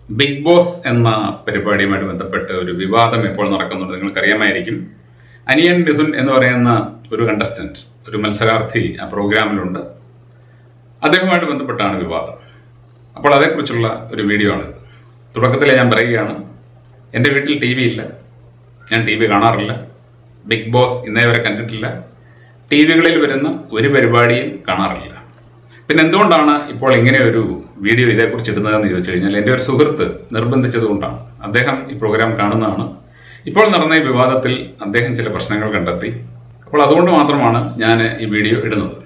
big boss എന്ന പരിപാടിയുമായിട്ട് ബന്ധപ്പെട്ട് ഒരു വിവാദം ഇപ്പോൾ നടക്കുന്നുണ്ട് നിങ്ങൾക്കറിയാമായിരിക്കും അനിയൻ മിഥുൻ എന്ന് പറയുന്ന ഒരു കണ്ടസ്റ്റന്റ് ഒരു മത്സരാർത്ഥി ആ പ്രോഗ്രാമിലുണ്ട് അദ്ദേഹവുമായിട്ട് ബന്ധപ്പെട്ടാണ് വിവാദം അപ്പോൾ അതേക്കുറിച്ചുള്ള ഒരു വീഡിയോ ആണിത് തുടക്കത്തിൽ ഞാൻ പറയുകയാണ് എൻ്റെ വീട്ടിൽ ടി വി ഇല്ല ഞാൻ ടി വി കാണാറില്ല ബിഗ് ബോസ് ഇന്നേ വരെ കണ്ടിട്ടില്ല ടി വികളിൽ വരുന്ന ഒരു പരിപാടിയും കാണാറില്ല പിന്നെ എന്തുകൊണ്ടാണ് ഇപ്പോൾ ഇങ്ങനെ ഒരു വീഡിയോ ഇതേക്കുറിച്ച് ഇടുന്നതെന്ന് ചോദിച്ചു കഴിഞ്ഞാൽ എൻ്റെ ഒരു സുഹൃത്ത് നിർബന്ധിച്ചതുകൊണ്ടാണ് അദ്ദേഹം ഈ പ്രോഗ്രാം കാണുന്നതാണ് ഇപ്പോൾ നടന്ന ഈ വിവാദത്തിൽ അദ്ദേഹം ചില പ്രശ്നങ്ങൾ കണ്ടെത്തി അപ്പോൾ അതുകൊണ്ട് മാത്രമാണ് ഞാൻ ഈ വീഡിയോ ഇടുന്നത്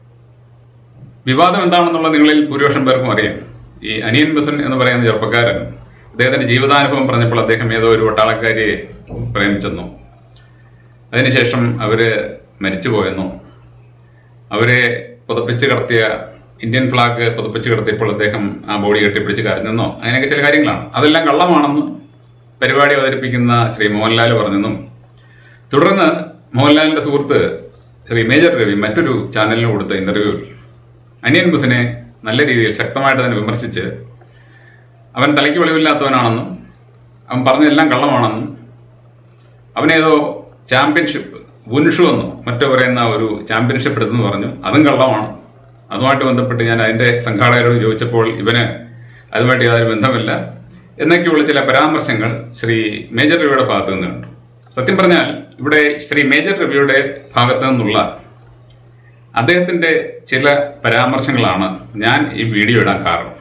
വിവാദം എന്താണെന്നുള്ളത് നിങ്ങളിൽ ഭൂരിപക്ഷം പേർക്കും അറിയാം ഈ അനിയൻ മിഥുൻ എന്ന് പറയുന്ന ചെറുപ്പക്കാരൻ അദ്ദേഹത്തിന്റെ ജീവിതാനുഭവം പറഞ്ഞപ്പോൾ അദ്ദേഹം ഏതോ ഒരു വട്ടാളക്കാരിയെ പ്രേമിച്ചെന്നു അതിനുശേഷം അവര് മരിച്ചുപോയെന്നു അവരെ പുതപ്പിച്ച് കടത്തിയ ഇന്ത്യൻ ഫ്ലാഗ് പുതപ്പിച്ച് കിടത്തിയപ്പോൾ അദ്ദേഹം ആ ബോഡി കെട്ടിപ്പിടിച്ച് കരഞ്ഞെന്നോ അങ്ങനെയൊക്കെ ചില കാര്യങ്ങളാണ് അതെല്ലാം കള്ളമാണെന്നും പരിപാടി അവതരിപ്പിക്കുന്ന ശ്രീ മോഹൻലാൽ പറഞ്ഞെന്നും തുടർന്ന് മോഹൻലാലിന്റെ സുഹൃത്ത് ശ്രീ മേജർ രവി മറ്റൊരു ചാനലിന് കൊടുത്ത ഇന്റർവ്യൂവിൽ അനിയൻ ബുസിനെ നല്ല രീതിയിൽ ശക്തമായിട്ട് തന്നെ വിമർശിച്ച് അവൻ തലയ്ക്ക് വെളിവില്ലാത്തവനാണെന്നും അവൻ പറഞ്ഞതെല്ലാം കള്ളമാണെന്നും അവനേതോ ചാമ്പ്യൻഷിപ്പ് വുൻഷു എന്നോ മറ്റോ പറയുന്ന ഒരു ചാമ്പ്യൻഷിപ്പ് എടുത്തെന്ന് പറഞ്ഞു അതും കള്ളമാണ് അതുമായിട്ട് ബന്ധപ്പെട്ട് ഞാൻ അതിന്റെ സംഘാടകരോട് ചോദിച്ചപ്പോൾ ഇവന് അതുമായിട്ട് യാതൊരു ബന്ധമില്ല എന്നൊക്കെയുള്ള ചില പരാമർശങ്ങൾ ശ്രീ മേജർ രവിയുടെ ഭാഗത്തു നിന്നുണ്ട് സത്യം പറഞ്ഞാൽ ഇവിടെ ശ്രീ മേജർ രവിയുടെ ഭാഗത്തു നിന്നുള്ള അദ്ദേഹത്തിന്റെ ചില പരാമർശങ്ങളാണ് ഞാൻ ഈ വീഡിയോ ഇടാൻ കാരണം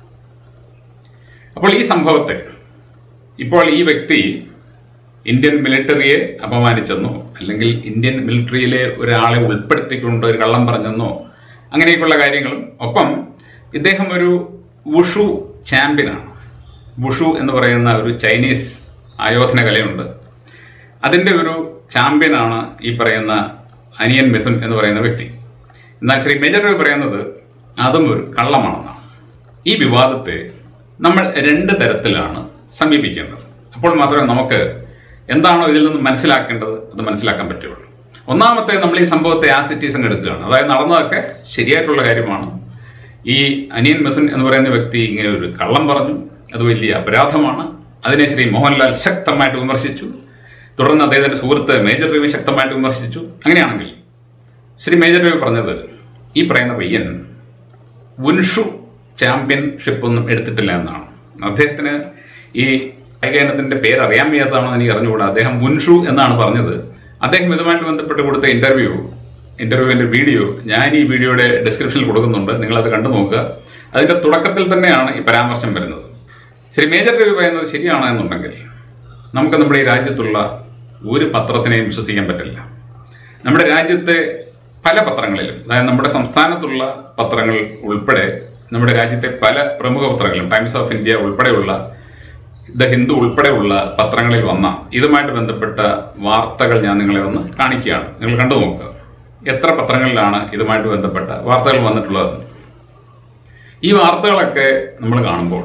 അപ്പോൾ ഈ സംഭവത്തെ ഇപ്പോൾ ഈ വ്യക്തി ഇന്ത്യൻ മിലിറ്ററിയെ അപമാനിച്ചെന്നോ അല്ലെങ്കിൽ ഇന്ത്യൻ മിലിറ്ററിയിലെ ഒരാളെ ഉൾപ്പെടുത്തിക്കൊണ്ട് ഒരു കള്ളം പറഞ്ഞെന്നോ അങ്ങനെയൊക്കെയുള്ള കാര്യങ്ങളും ഒപ്പം ഇദ്ദേഹം ഒരു വുഷു ചാമ്പ്യനാണ് വുഷു എന്ന് പറയുന്ന ഒരു ചൈനീസ് ആയോധന കലയുണ്ട് അതിൻ്റെ ഒരു ചാമ്പ്യനാണ് ഈ പറയുന്ന അനിയൻ മിഥുൻ എന്ന് പറയുന്ന വ്യക്തി എന്നാൽ ശ്രീ മേജർ രവി പറയുന്നത് അതും ഒരു കള്ളമാണെന്നാണ് ഈ വിവാദത്തെ നമ്മൾ രണ്ട് തരത്തിലാണ് സമീപിക്കേണ്ടത് അപ്പോൾ മാത്രമേ നമുക്ക് എന്താണോ ഇതിൽ നിന്ന് മനസ്സിലാക്കേണ്ടത് അത് മനസ്സിലാക്കാൻ പറ്റുള്ളൂ ഒന്നാമത്തെ നമ്മൾ ഈ സംഭവത്തെ ആസിറ്റീസ് അങ്ങ് എടുക്കുകയാണ് അതായത് നടന്നതൊക്കെ ശരിയായിട്ടുള്ള കാര്യമാണ് ഈ അനിയൻ മിഥുൻ എന്ന് പറയുന്ന വ്യക്തി ഇങ്ങനെ ഒരു കള്ളം പറഞ്ഞു അത് വലിയ അപരാധമാണ് അതിനെ ശ്രീ മോഹൻലാൽ ശക്തമായിട്ട് വിമർശിച്ചു തുടർന്ന് അദ്ദേഹത്തിന്റെ സുഹൃത്ത് മേജർ രവി ശക്തമായിട്ട് വിമർശിച്ചു അങ്ങനെയാണെങ്കിൽ ശ്രീ മേജർ രവി പറഞ്ഞത് ഈ പറയുന്ന പയ്യൻ വുൻഷു ചാമ്പ്യൻഷിപ്പ് ഒന്നും എടുത്തിട്ടില്ല എന്നാണ് അദ്ദേഹത്തിന് ഈ കായികയിനത്തിന്റെ പേര് അറിയാൻ വയ്യാത്തതാണോ എന്ന് എനിക്ക് അറിഞ്ഞുകൂടാ അദ്ദേഹം വുൻഷു എന്നാണ് പറഞ്ഞത് അദ്ദേഹം ഇതുമായിട്ട് ബന്ധപ്പെട്ട് കൊടുത്ത ഇന്റർവ്യൂ ഇന്റർവ്യൂവിന്റെ വീഡിയോ ഞാൻ ഈ വീഡിയോയുടെ ഡിസ്ക്രിപ്ഷനിൽ കൊടുക്കുന്നുണ്ട് നിങ്ങൾ അത് കണ്ടു നോക്കുക അതിന്റെ തുടക്കത്തിൽ തന്നെയാണ് ഈ പരാമർശം വരുന്നത് ശ്രീ മേജർ രവി പറയുന്നത് ശരിയാണ് എന്നുണ്ടെങ്കിൽ നമുക്ക് നമ്മുടെ ഈ രാജ്യത്തുള്ള ഒരു പത്രത്തിനെയും വിശ്വസിക്കാൻ പറ്റില്ല നമ്മുടെ രാജ്യത്തെ പല പത്രങ്ങളിലും അതായത് നമ്മുടെ സംസ്ഥാനത്തുള്ള പത്രങ്ങൾ ഉൾപ്പെടെ നമ്മുടെ രാജ്യത്തെ പല പ്രമുഖ പത്രങ്ങളും ടൈംസ് ഓഫ് ഇന്ത്യ ഉൾപ്പെടെയുള്ള ദ ഹിന്ദു ഉൾപ്പെടെയുള്ള പത്രങ്ങളിൽ വന്ന ഇതുമായിട്ട് ബന്ധപ്പെട്ട വാർത്തകൾ ഞാൻ നിങ്ങളെ ഒന്ന് കാണിക്കുകയാണ് നിങ്ങൾ കണ്ടു നോക്കുക എത്ര പത്രങ്ങളിലാണ് ഇതുമായിട്ട് ബന്ധപ്പെട്ട വാർത്തകൾ വന്നിട്ടുള്ളത് ഈ വാർത്തകളൊക്കെ നമ്മൾ കാണുമ്പോൾ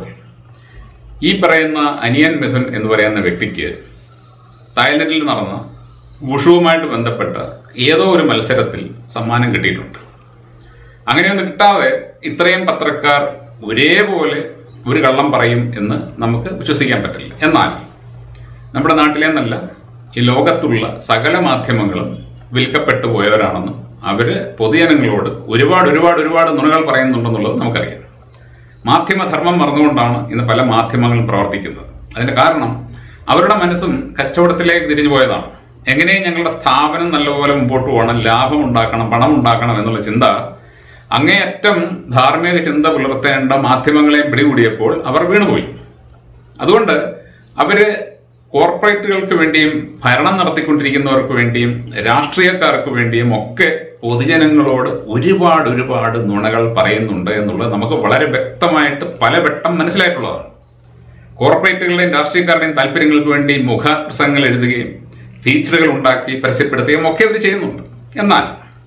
ഈ പറയുന്ന അനിയൻ മിഥുൻ എന്ന് പറയുന്ന വ്യക്തിക്ക് തായ്ലൻഡിൽ നടന്ന വുഷുവുമായിട്ട് ബന്ധപ്പെട്ട ഏതോ ഒരു മത്സരത്തിൽ സമ്മാനം കിട്ടിയിട്ടുണ്ട് അങ്ങനെയൊന്നും കിട്ടാതെ ഇത്രയും പത്രക്കാർ ഒരേപോലെ ഒരു കള്ളം പറയും എന്ന് നമുക്ക് വിശ്വസിക്കാൻ പറ്റില്ല എന്നാൽ നമ്മുടെ നാട്ടിലെന്നല്ല ഈ ലോകത്തുള്ള സകല മാധ്യമങ്ങളും വിൽക്കപ്പെട്ടു പോയവരാണെന്നും അവര് പൊതുജനങ്ങളോട് ഒരുപാട് ഒരുപാട് ഒരുപാട് നുണകൾ പറയുന്നുണ്ടെന്നുള്ളത് നമുക്കറിയാം മാധ്യമധർമ്മം മറന്നുകൊണ്ടാണ് ഇന്ന് പല മാധ്യമങ്ങളും പ്രവർത്തിക്കുന്നത് അതിന്റെ കാരണം അവരുടെ മനസ്സും കച്ചവടത്തിലേക്ക് തിരിഞ്ഞു പോയതാണ് എങ്ങനെയും ഞങ്ങളുടെ സ്ഥാപനം നല്ലപോലെ മുമ്പോട്ട് പോകണം ലാഭം ഉണ്ടാക്കണം പണം ഉണ്ടാക്കണം എന്നുള്ള ചിന്ത അങ്ങേയറ്റം ധാർമ്മിക ചിന്ത പുലർത്തേണ്ട മാധ്യമങ്ങളെ പിടികൂടിയപ്പോൾ അവർ വീണുപോയി അതുകൊണ്ട് അവര് കോർപ്പറേറ്റുകൾക്ക് വേണ്ടിയും ഭരണം നടത്തിക്കൊണ്ടിരിക്കുന്നവർക്ക് വേണ്ടിയും രാഷ്ട്രീയക്കാർക്ക് വേണ്ടിയും ഒക്കെ പൊതുജനങ്ങളോട് ഒരുപാട് ഒരുപാട് നുണകൾ പറയുന്നുണ്ട് എന്നുള്ളത് നമുക്ക് വളരെ വ്യക്തമായിട്ട് പലവട്ടം മനസ്സിലായിട്ടുള്ളതാണ് കോർപ്പറേറ്റുകളുടെയും രാഷ്ട്രീയക്കാരുടെയും താല്പര്യങ്ങൾക്ക് വേണ്ടി മുഖപ്രസംഗങ്ങൾ എഴുതുകയും ഫീച്ചറുകൾ ഉണ്ടാക്കി പരസ്യപ്പെടുത്തുകയും ഒക്കെ അവർ ചെയ്യുന്നുണ്ട് എന്നാൽ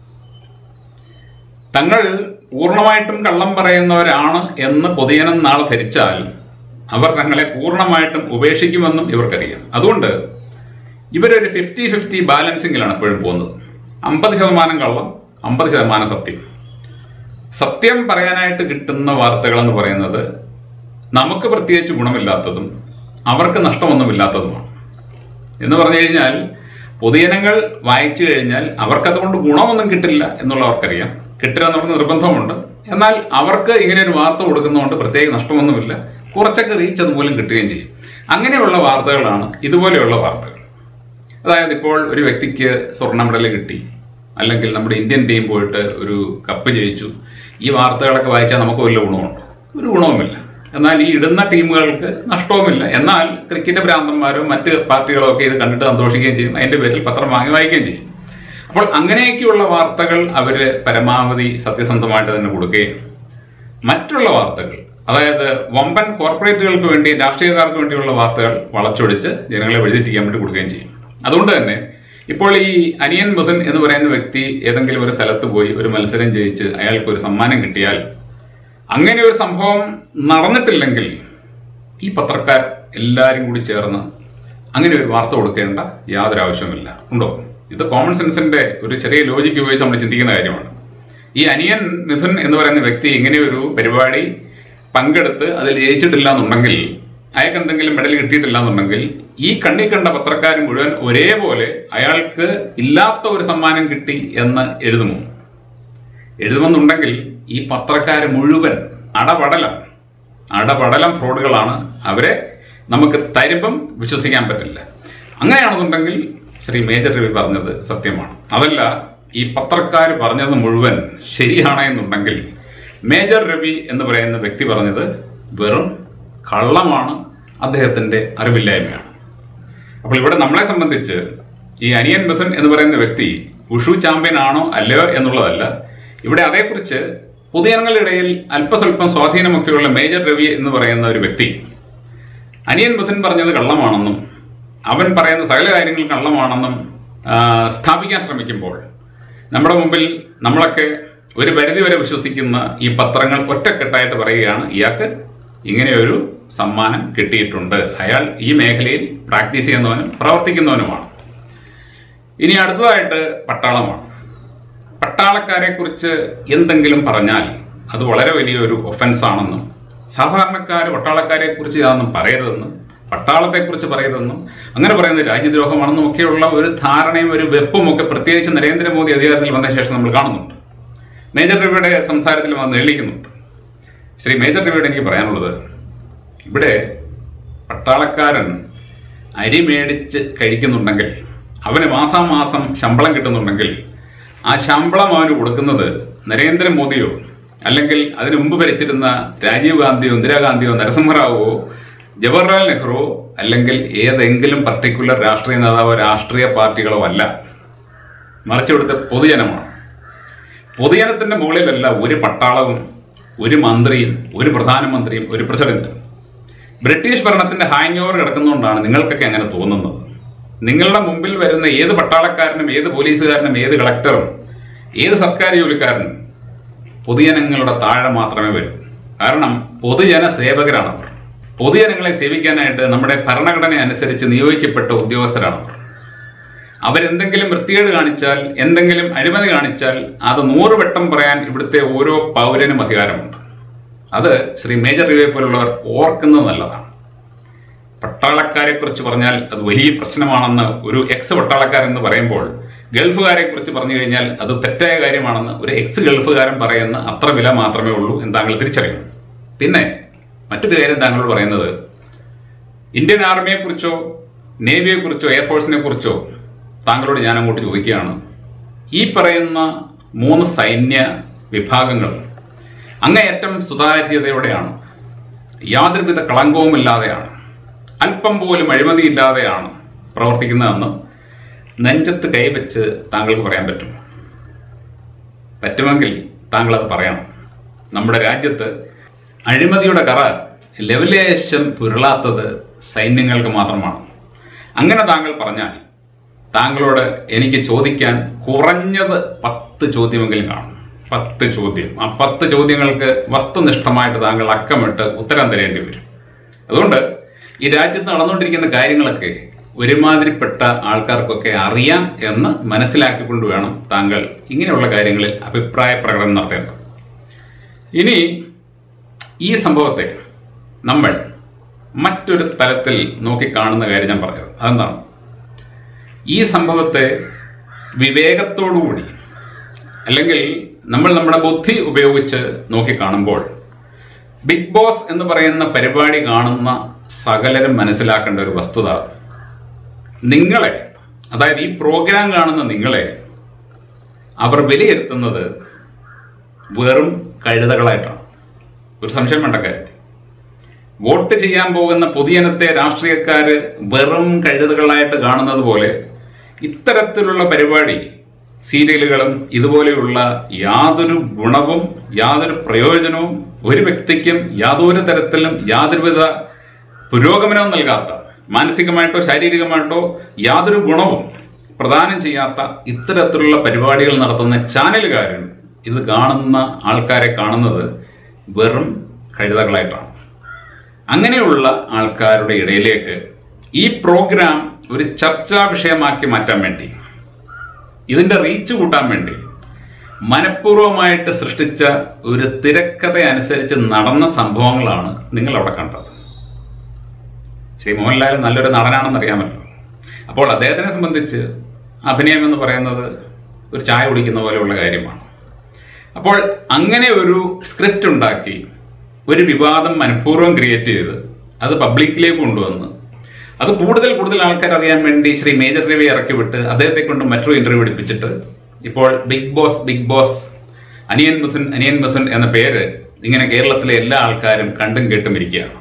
തങ്ങൾ പൂർണ്ണമായിട്ടും കള്ളം പറയുന്നവരാണ് എന്ന് പൊതുജനം നാളെ ധരിച്ചാൽ അവർ തങ്ങളെ പൂർണ്ണമായിട്ടും ഉപേക്ഷിക്കുമെന്നും ഇവർക്കറിയാം അതുകൊണ്ട് ഇവരൊരു ഫിഫ്റ്റി ഫിഫ്റ്റി ബാലൻസിങ്ങിലാണ് എപ്പോഴും പോകുന്നത് അമ്പത് ശതമാനം കള്ളം അമ്പത് ശതമാനം സത്യം സത്യം പറയാനായിട്ട് കിട്ടുന്ന വാർത്തകൾ എന്ന് പറയുന്നത് നമുക്ക് പ്രത്യേകിച്ച് ഗുണമില്ലാത്തതും അവർക്ക് നഷ്ടമൊന്നുമില്ലാത്തതുമാണ് എന്ന് പറഞ്ഞു കഴിഞ്ഞാൽ പൊതുജനങ്ങൾ വായിച്ചു കഴിഞ്ഞാൽ അവർക്കതുകൊണ്ട് ഗുണമൊന്നും കിട്ടില്ല എന്നുള്ള അവർക്കറിയാം കിട്ടില്ല എന്നുള്ള നിർബന്ധമുണ്ട് എന്നാൽ അവർക്ക് ഇങ്ങനെ ഒരു വാർത്ത കൊടുക്കുന്നതുകൊണ്ട് പ്രത്യേക നഷ്ടമൊന്നുമില്ല കുറച്ചൊക്കെ റീച്ച് അതുപോലും കിട്ടുകയും ചെയ്യും അങ്ങനെയുള്ള വാർത്തകളാണ് ഇതുപോലെയുള്ള വാർത്തകൾ അതായത് ഇപ്പോൾ ഒരു വ്യക്തിക്ക് സ്വർണ്ണ മെഡൽ കിട്ടി അല്ലെങ്കിൽ നമ്മുടെ ഇന്ത്യൻ ടീം പോയിട്ട് ഒരു കപ്പ് ജയിച്ചു ഈ വാർത്തകളൊക്കെ വായിച്ചാൽ നമുക്ക് വല്ല ഗുണമുണ്ടോ ഒരു ഗുണവുമില്ല എന്നാൽ ഈ ഇടുന്ന ടീമുകൾക്ക് നഷ്ടവുമില്ല എന്നാൽ ക്രിക്കറ്റ് ഭ്രാന്തന്മാരോ മറ്റ് പാർട്ടികളോ ഒക്കെ ഇത് കണ്ടിട്ട് സന്തോഷിക്കുകയും ചെയ്യും അതിന്റെ പേരിൽ പത്രം വാങ്ങി വായിക്കുകയും ചെയ്യും അപ്പോൾ അങ്ങനെയൊക്കെയുള്ള വാർത്തകൾ അവര് പരമാവധി സത്യസന്ധമായിട്ട് തന്നെ കൊടുക്കുകയും മറ്റുള്ള വാർത്തകൾ അതായത് വമ്പൻ കോർപ്പറേറ്റുകൾക്ക് വേണ്ടി രാഷ്ട്രീയക്കാർക്ക് വേണ്ടിയുള്ള വാർത്തകൾ വളച്ചൊടിച്ച് ജനങ്ങളെ വഴിതെറ്റിക്കാൻ വേണ്ടി കൊടുക്കുകയും ചെയ്യും അതുകൊണ്ട് തന്നെ ഇപ്പോൾ ഈ അനിയൻ മുതൻ എന്ന് പറയുന്ന വ്യക്തി ഏതെങ്കിലും ഒരു സ്ഥലത്ത് പോയി ഒരു മത്സരം ജയിച്ച് അയാൾക്ക് ഒരു സമ്മാനം കിട്ടിയാൽ അങ്ങനെ ഒരു സംഭവം നടന്നിട്ടില്ലെങ്കിൽ ഈ പത്രക്കാർ എല്ലാവരും കൂടി ചേർന്ന് അങ്ങനെ ഒരു വാർത്ത കൊടുക്കേണ്ട യാതൊരു ആവശ്യവുമില്ല ഉണ്ടോ ഇത് കോമൺ സെൻസിന്റെ ഒരു ചെറിയ ലോജിക്ക് ഉപയോഗിച്ച് നമ്മൾ ചിന്തിക്കുന്ന കാര്യമാണ് ഈ അനിയൻ മിഥുൻ എന്ന് പറയുന്ന വ്യക്തി ഇങ്ങനെ ഒരു പരിപാടി പങ്കെടുത്ത് അതിൽ ജയിച്ചിട്ടില്ല എന്നുണ്ടെങ്കിൽ അയാൾക്ക് എന്തെങ്കിലും മെഡൽ കിട്ടിയിട്ടില്ല എന്നുണ്ടെങ്കിൽ ഈ കണ്ണി കണ്ട പത്രക്കാർ മുഴുവൻ ഒരേപോലെ അയാൾക്ക് ഇല്ലാത്ത ഒരു സമ്മാനം കിട്ടി എന്ന് എഴുതുമോ എഴുതുമെന്നുണ്ടെങ്കിൽ ഈ പത്രക്കാർ മുഴുവൻ അടപടലം അടപടലം ഫ്രോഡുകളാണ് അവരെ നമുക്ക് തരുമ്പം വിശ്വസിക്കാൻ പറ്റില്ല അങ്ങനെയാണെന്നുണ്ടെങ്കിൽ ശ്രീ മേജർ രവി പറഞ്ഞത് സത്യമാണ് അതല്ല ഈ പത്രക്കാർ പറഞ്ഞത് മുഴുവൻ ശരിയാണ് എന്നുണ്ടെങ്കിൽ മേജർ രവി എന്ന് പറയുന്ന വ്യക്തി പറഞ്ഞത് വെറും കള്ളമാണ് അദ്ദേഹത്തിന്റെ അറിവില്ലായ്മയാണ് അപ്പോൾ ഇവിടെ നമ്മളെ സംബന്ധിച്ച് ഈ അനിയൻ മിഥുൻ എന്ന് പറയുന്ന വ്യക്തി ഉഷു ചാമ്പ്യൻ ആണോ അല്ലയോ എന്നുള്ളതല്ല ഇവിടെ അതേക്കുറിച്ച് പൊതുജനങ്ങളുടെ ഇടയിൽ അല്പസ്വല്പം സ്വാധീനമൊക്കെയുള്ള മേജർ രവി എന്ന് പറയുന്ന ഒരു വ്യക്തി അനിയൻ മിഥുൻ പറഞ്ഞത് കള്ളമാണെന്നും അവൻ പറയുന്ന സകല കാര്യങ്ങൾ കള്ളമാണെന്നും ആ, സ്ഥാപിക്കാൻ ശ്രമിക്കുമ്പോൾ നമ്മുടെ മുമ്പിൽ നമ്മളൊക്കെ ഒരു പരിധി വരെ വിശ്വസിക്കുന്ന ഈ പത്രങ്ങൾ ഒറ്റക്കെട്ടായിട്ട് പറയുകയാണ് ഇയാൾക്ക് ഇങ്ങനെയൊരു സമ്മാനം കിട്ടിയിട്ടുണ്ട് അയാൾ ഈ മേഖലയിൽ പ്രാക്ടീസ് ചെയ്യുന്നവനും പ്രവർത്തിക്കുന്നവനുമാണ് ഇനി അടുത്തതായിട്ട് പട്ടാളമാണ് പട്ടാളക്കാരെ കുറിച്ച് എന്തെങ്കിലും പറഞ്ഞാൽ അത് വളരെ വലിയൊരു ഒഫൻസ് ആണെന്നും സാധാരണക്കാർ പട്ടാളക്കാരെ കുറിച്ച് അതൊന്നും പറയരുതെന്നും പട്ടാളത്തെക്കുറിച്ച് പറയരുതെന്നും അങ്ങനെ പറയുന്നത് രാജ്യദ്രോഹമാണെന്നും ഒക്കെയുള്ള ഒരു ധാരണയും ഒരു വെപ്പും ഒക്കെ പ്രത്യേകിച്ച് നരേന്ദ്രമോദി അധികാരത്തിൽ വന്ന ശേഷം നമ്മൾ കാണുന്നുണ്ട് മേജർ രവിയുടെ സംസാരത്തിൽ വന്ന് എഴുതിക്കുന്നുണ്ട് ശ്രീ മേജർ രവിയുടെ എനിക്ക് പറയാനുള്ളത് ഇവിടെ പട്ടാളക്കാരൻ അരി മേടിച്ച് കഴിക്കുന്നുണ്ടെങ്കിൽ അവന് മാസാമാസം ശമ്പളം കിട്ടുന്നുണ്ടെങ്കിൽ ആ ശമ്പളം അവന് കൊടുക്കുന്നത് നരേന്ദ്രമോദിയോ അല്ലെങ്കിൽ അതിനു മുമ്പ് ഭരിച്ചിരുന്ന രാജീവ് ഗാന്ധിയോ ഇന്ദിരാഗാന്ധിയോ നരസിംഹറാവുവോ ജവഹർലാൽ നെഹ്റുവോ അല്ലെങ്കിൽ ഏതെങ്കിലും പർട്ടിക്കുലർ രാഷ്ട്രീയ നേതാവോ രാഷ്ട്രീയ പാർട്ടികളോ അല്ല മറിച്ച് ഇവിടുത്തെ പൊതുജനമാണ് പൊതുജനത്തിന്റെ മുകളിലല്ല ഒരു പട്ടാളവും ഒരു മന്ത്രിയും ഒരു പ്രധാനമന്ത്രിയും ഒരു പ്രസിഡന്റും ബ്രിട്ടീഷ് ഭരണത്തിന്റെ ഹാങ് ഓവർ കിടക്കുന്നതുകൊണ്ടാണ് നിങ്ങൾക്കൊക്കെ അങ്ങനെ തോന്നുന്നത് നിങ്ങളുടെ മുമ്പിൽ വരുന്ന ഏത് പട്ടാളക്കാരനും ഏത് പോലീസുകാരനും ഏത് കളക്ടറും ഏത് സർക്കാർ ജോലിക്കാരനും പൊതുജനങ്ങളുടെ താഴെ മാത്രമേ വരൂ കാരണം പൊതുജന സേവകരാണ് അവർ പൊതുജനങ്ങളെ സേവിക്കാനായിട്ട് നമ്മുടെ ഭരണഘടന അനുസരിച്ച് നിയോഗിക്കപ്പെട്ട ഉദ്യോഗസ്ഥരാണ് അവർ അവരെന്തെങ്കിലും വൃത്തികേട് കാണിച്ചാൽ എന്തെങ്കിലും അഴിമതി കാണിച്ചാൽ അത് നൂറ് വട്ടം പറയാൻ ഇവിടുത്തെ ഓരോ പൗരനും അധികാരമുണ്ട് അത് ശ്രീ മേജർ റിവയെ പോലുള്ളവർ ഓർക്കുന്നത് നല്ലതാണ് പട്ടാളക്കാരെ കുറിച്ച് പറഞ്ഞാൽ അത് വലിയ പ്രശ്നമാണെന്ന് ഒരു എക്സ് പട്ടാളക്കാരൻ എന്ന് പറയുമ്പോൾ ഗൾഫുകാരെ കുറിച്ച് പറഞ്ഞു കഴിഞ്ഞാൽ അത് തെറ്റായ കാര്യമാണെന്ന് ഒരു എക്സ് ഗൾഫുകാരൻ പറയുന്ന അത്ര വില മാത്രമേ ഉള്ളൂ എന്ന് താങ്കൾ തിരിച്ചറിയണം പിന്നെ മറ്റൊരു കാര്യം താങ്കളോട് പറയുന്നത് ഇന്ത്യൻ ആർമിയെ കുറിച്ചോ നേവിയെ കുറിച്ചോ എയർഫോഴ്സിനെ കുറിച്ചോ താങ്കളോട് ഞാൻ അങ്ങോട്ട് ചോദിക്കുകയാണ് ഈ പറയുന്ന മൂന്ന് സൈന്യ വിഭാഗങ്ങൾ അങ്ങേയറ്റം സുതാര്യതയോടെയാണ് യാതൊരുവിധ കളങ്കവുമില്ലാതെയാണ് അല്പം പോലും അഴിമതിയില്ലാതെയാണ് പ്രവർത്തിക്കുന്നതെന്ന് നെഞ്ചത്ത് കൈവച്ച് താങ്കൾക്ക് പറയാൻ പറ്റും പറ്റുമെങ്കിൽ താങ്കൾ അത് പറയണം നമ്മുടെ രാജ്യത്ത് അഴിമതിയുടെ കറ ലെവലേശം പുരളാത്തത് സൈന്യങ്ങൾക്ക് മാത്രമാണ് അങ്ങനെ താങ്കൾ പറഞ്ഞാൽ താങ്കളോട് എനിക്ക് ചോദിക്കാൻ കുറഞ്ഞത് പത്ത് ചോദ്യമെങ്കിലും കാണും പത്ത് ചോദ്യം ആ പത്ത് ചോദ്യങ്ങൾക്ക് വസ്തുനിഷ്ഠമായിട്ട് താങ്കൾ അക്കമിട്ട് ഉത്തരം തരേണ്ടി വരും അതുകൊണ്ട് ഈ രാജ്യത്ത് നടന്നുകൊണ്ടിരിക്കുന്ന കാര്യങ്ങളൊക്കെ ഒരുമാതിരിപ്പെട്ട ആൾക്കാർക്കൊക്കെ അറിയാം എന്ന് മനസ്സിലാക്കിക്കൊണ്ട് വേണം താങ്കൾ ഇങ്ങനെയുള്ള കാര്യങ്ങളിൽ അഭിപ്രായ പ്രകടനം നടത്തേണ്ടത് ഇനി ഈ സംഭവത്തെ നമ്മൾ മറ്റൊരു തലത്തിൽ നോക്കിക്കാണുന്ന കാര്യം ഞാൻ പറഞ്ഞത് അതെന്താണ് ഈ സംഭവത്തെ വിവേകത്തോടുകൂടി അല്ലെങ്കിൽ നമ്മൾ നമ്മുടെ ബുദ്ധി ഉപയോഗിച്ച് നോക്കിക്കാണുമ്പോൾ ബിഗ് ബോസ് എന്ന് പറയുന്ന പരിപാടി കാണുന്ന സകലരും മനസ്സിലാക്കേണ്ട ഒരു വസ്തുത നിങ്ങളെ അതായത് ഈ പ്രോഗ്രാം കാണുന്ന നിങ്ങളെ അവർ വിലയിരുത്തുന്നത് വെറും കഴുതകളായിട്ടാണ് ഒരു സംശയം വേണ്ട കാര്യത്തിൽ വോട്ട് ചെയ്യാൻ പോകുന്ന പൊതുജനത്തെ രാഷ്ട്രീയക്കാര് വെറും കഴുതകളായിട്ട് കാണുന്നത് പോലെ ഇത്തരത്തിലുള്ള പരിപാടി സീരിയലുകളും ഇതുപോലെയുള്ള യാതൊരു ഗുണവും യാതൊരു പ്രയോജനവും ഒരു വ്യക്തിക്കും യാതൊരു തരത്തിലും യാതൊരുവിധ പുരോഗമനവും നൽകാത്ത മാനസികമായിട്ടോ ശാരീരികമായിട്ടോ യാതൊരു ഗുണവും പ്രദാനം ചെയ്യാത്ത ഇത്തരത്തിലുള്ള പരിപാടികൾ നടത്തുന്ന ചാനലുകാരും ഇത് കാണുന്ന ആൾക്കാരെ കാണുന്നത് വെറും കഴുതകളായിട്ടാണ് അങ്ങനെയുള്ള ആൾക്കാരുടെ ഇടയിലേക്ക് ഈ പ്രോഗ്രാം ഒരു ചർച്ചാ വിഷയമാക്കി മാറ്റാൻ വേണ്ടി ഇതിന്റെ റീച്ച് കൂട്ടാൻ വേണ്ടി മനഃപൂർവ്വമായിട്ട് സൃഷ്ടിച്ച ഒരു തിരക്കഥ അനുസരിച്ച് നടന്ന സംഭവങ്ങളാണ് നിങ്ങൾ അവിടെ കണ്ടത് ശ്രീ മോഹൻലാൽ നല്ലൊരു നടനാണെന്ന് അറിയാമല്ലോ അപ്പോൾ അദ്ദേഹത്തിനെ സംബന്ധിച്ച് അഭിനയം എന്ന് പറയുന്നത് ഒരു ചായ കുടിക്കുന്ന പോലെയുള്ള കാര്യമാണ് അപ്പോൾ അങ്ങനെ ഒരു സ്ക്രിപ്റ്റ് ഉണ്ടാക്കി ഒരു വിവാദം മനഃപൂർവ്വം ക്രിയേറ്റ് ചെയ്ത് അത് പബ്ലിക്കിലേക്ക് കൊണ്ടുവന്ന് അത് കൂടുതൽ കൂടുതൽ ആൾക്കാർ അറിയാൻ വേണ്ടി ശ്രീ മേജർ രവി ഇറക്കി വിട്ട് അദ്ദേഹത്തെ കൊണ്ട് മറ്റൊരു ഇന്റർവ്യൂ എടുപ്പിച്ചിട്ട് ഇപ്പോൾ ബിഗ് ബോസ് ബിഗ് ബോസ് അനിയൻ മുഥുൻ അനിയൻ മുഥുൻ എന്ന പേര് ഇങ്ങനെ കേരളത്തിലെ എല്ലാ ആൾക്കാരും കണ്ടും കേട്ടും ഇരിക്കുകയാണ്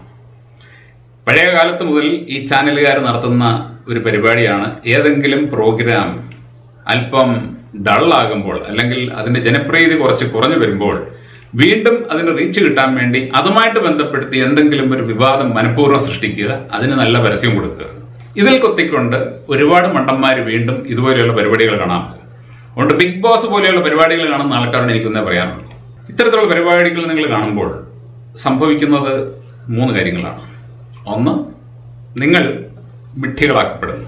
പഴയ കാലത്ത് മുതൽ ഈ ചാനലുകാർ നടത്തുന്ന ഒരു പരിപാടിയാണ് ഏതെങ്കിലും പ്രോഗ്രാം അല്പം ഡള്ളാകുമ്പോൾ അല്ലെങ്കിൽ അതിന്റെ ജനപ്രീതി കുറച്ച് കുറഞ്ഞു വരുമ്പോൾ വീണ്ടും അതിന് റീച്ച് കിട്ടാൻ വേണ്ടി അതുമായിട്ട് ബന്ധപ്പെടുത്തി എന്തെങ്കിലും ഒരു വിവാദം മനഃപൂർവ്വം സൃഷ്ടിക്കുക അതിന് നല്ല പരസ്യം കൊടുക്കുക ഇതിൽ കൊത്തിക്കൊണ്ട് ഒരുപാട് മണ്ടന്മാർ വീണ്ടും ഇതുപോലെയുള്ള പരിപാടികൾ കാണാം അതുകൊണ്ട് ബിഗ് ബോസ് പോലെയുള്ള പരിപാടികൾ കാണുന്ന ആൾക്കാരോട് എനിക്കൊന്നേ പറയാനുള്ളൂ ഇത്തരത്തിലുള്ള പരിപാടികൾ നിങ്ങൾ കാണുമ്പോൾ സംഭവിക്കുന്നത് മൂന്ന് കാര്യങ്ങളാണ് ഒന്ന് നിങ്ങൾ വിഡ്ഢികളാക്കപ്പെടുന്നു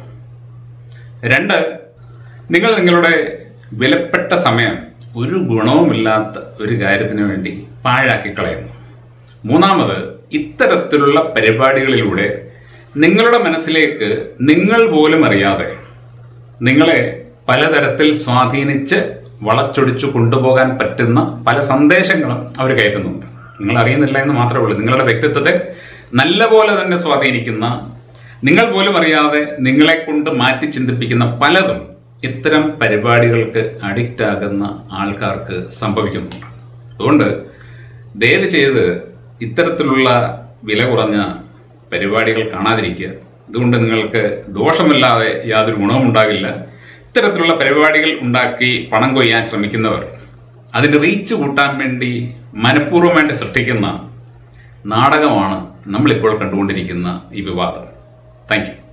രണ്ട് നിങ്ങൾ നിങ്ങളുടെ വിലപ്പെട്ട സമയം ഒരു ഗുണവുമില്ലാത്ത ഒരു കാര്യത്തിന് വേണ്ടി പാഴാക്കി കളയുന്നു മൂന്നാമത് ഇത്തരത്തിലുള്ള പരിപാടികളിലൂടെ നിങ്ങളുടെ മനസ്സിലേക്ക് നിങ്ങൾ പോലും അറിയാതെ നിങ്ങളെ പലതരത്തിൽ സ്വാധീനിച്ച് വളച്ചൊടിച്ചു കൊണ്ടുപോകാൻ പറ്റുന്ന പല സന്ദേശങ്ങളും അവർ കയറ്റുന്നുണ്ട് നിങ്ങൾ അറിയുന്നില്ല എന്ന് മാത്രമേ ഉള്ളൂ നിങ്ങളുടെ വ്യക്തിത്വത്തെ നല്ല പോലെ തന്നെ സ്വാധീനിക്കുന്ന നിങ്ങൾ പോലും അറിയാതെ നിങ്ങളെ കൊണ്ട് മാറ്റി ചിന്തിപ്പിക്കുന്ന പലതും ഇത്തരം പരിപാടികൾക്ക് അഡിക്റ്റ് ആകുന്ന ആൾക്കാർക്ക് സംഭവിക്കുന്നുണ്ട് അതുകൊണ്ട് ദയവ് ചെയ്ത് ഇത്തരത്തിലുള്ള വില കുറഞ്ഞ പരിപാടികൾ കാണാതിരിക്കുക അതുകൊണ്ട് നിങ്ങൾക്ക് ദോഷമില്ലാതെ യാതൊരു ഗുണവും ഉണ്ടാകില്ല ഇത്തരത്തിലുള്ള പരിപാടികൾ ഉണ്ടാക്കി പണം കൊയ്യാൻ ശ്രമിക്കുന്നവർ അതിന്റെ റീച്ച് കൂട്ടാൻ വേണ്ടി മനഃപൂർവ്വമായിട്ട് സൃഷ്ടിക്കുന്ന നാടകമാണ് നമ്മളിപ്പോൾ കണ്ടുകൊണ്ടിരിക്കുന്ന ഈ വിവാദം താങ്ക് യു